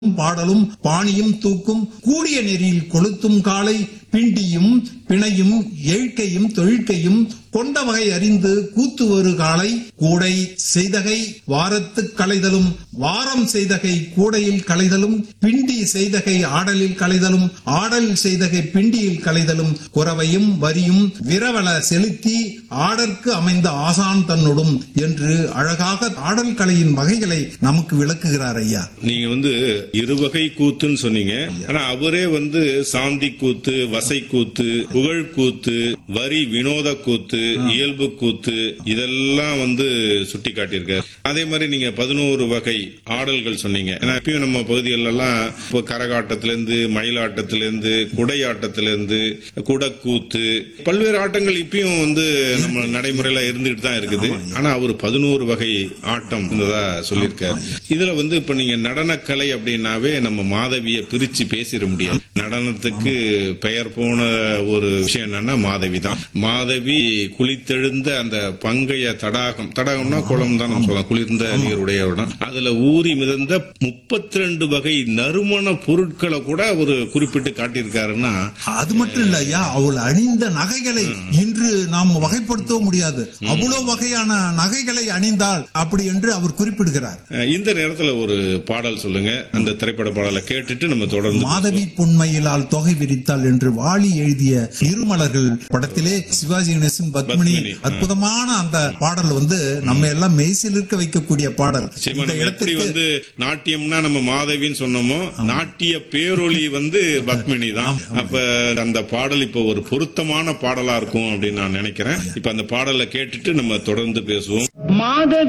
பாடலும் பாணியும் தூக்கும் கூடிய நெறியில் கொளுத்தும் காலை பிண்டியும் பிணையும் ஏழ்க்கையும் தொழிற்கையும் கொண்ட வகை அறிந்து கூத்து ஒரு காலை கூடை செய்தகை வாரத்து களைதலும் வாரம் செய்தகை கூடையில் களைதலும் பிண்டி செய்தகை ஆடலில் களைதலும் ஆடல் செய்தகை பிண்டியில் களைதலும் குறவையும் வரியும் விரவல செலுத்தி ஆடற்கு அமைந்த ஆசான் தன்னுடும் என்று அழகாக ஆடல் கலையின் வகைகளை நமக்கு விளக்குகிறார் ஐயா நீங்க வந்து இருவகை கூத்துன்னு சொன்னீங்க ஆனா அவரே வந்து சாந்தி கூத்து வசை கூத்து புகழ் கூத்து வரி வினோத கூத்து இயல்பு கூத்து இதெல்லாம் வந்து சுட்டி காட்டியிருக்காரு அதே மாதிரி நீங்க பதினோரு வகை ஆடல்கள் சொன்னீங்க ஏன்னா இப்பயும் நம்ம பகுதிகளெல்லாம் எல்லாம் இப்போ கரகாட்டத்திலிருந்து மயிலாட்டத்திலிருந்து குடையாட்டத்திலிருந்து குடக்கூத்து பல்வேறு ஆட்டங்கள் இப்பயும் வந்து நம்ம நடைமுறையில இருந்துகிட்டு தான் இருக்குது ஆனா அவர் பதினோரு வகை ஆட்டம் இருந்ததா சொல்லியிருக்காரு இதுல வந்து இப்ப நீங்க நடனக்கலை அப்படின்னாவே நம்ம மாதவிய பிரிச்சு பேசிட முடியாது நடனத்துக்கு பெயர் போன ஒரு விஷயம் என்னன்னா மாதவி தான் மாதவி குளித்தெழுந்த அந்த பங்கைய தடாகம் தடாகம்னா குளம் தான் நம்ம சொல்லலாம் குளிர்ந்த நீருடைய இடம் அதுல ஊறி மிதந்த முப்பத்தி ரெண்டு வகை நறுமண பொருட்களை கூட ஒரு குறிப்பிட்டு காட்டியிருக்காருன்னா அது மட்டும் இல்ல ஐயா அவள் அணிந்த நகைகளை இன்று நாம் வகைப்படுத்த முடியாது அவ்வளவு வகையான நகைகளை அணிந்தாள் அப்படி என்று அவர் குறிப்பிடுகிறார் அஹ், இந்த நேரத்துல ஒரு பாடல் சொல்லுங்க அந்த திரைப்பட பாடலை கேட்டுட்டு நம்ம தொடர்ந்து மாதவி பொன்மையிலால் தொகை விரித்தாள் என்று வாலி எழுதிய இருமலர்கள் படத்திலே சிவாஜி கணேசன் பத்மினி பத்மினி, அற்புதமான அந்த பாடல் வந்து நம்ம எல்லாம் மெய்சில் இருக்க வைக்கக்கூடிய பாடல் நிச்சயமா இந்த நம்ம எப்படி இடத்துக்கு வந்து நாட்டியம்னா நம்ம மாதவின்னு சொன்னோமோ நாட்டிய பேரொளி வந்து பத்மினி தான் அப்ப அந்த பாடல் இப்ப ஒரு பொருத்தமான பாடலா இருக்கும் அப்படின்னு நான் நினைக்கிறேன் இப்ப அந்த பாடலை கேட்டுட்டு நம்ம தொடர்ந்து பேசுவோம் மாத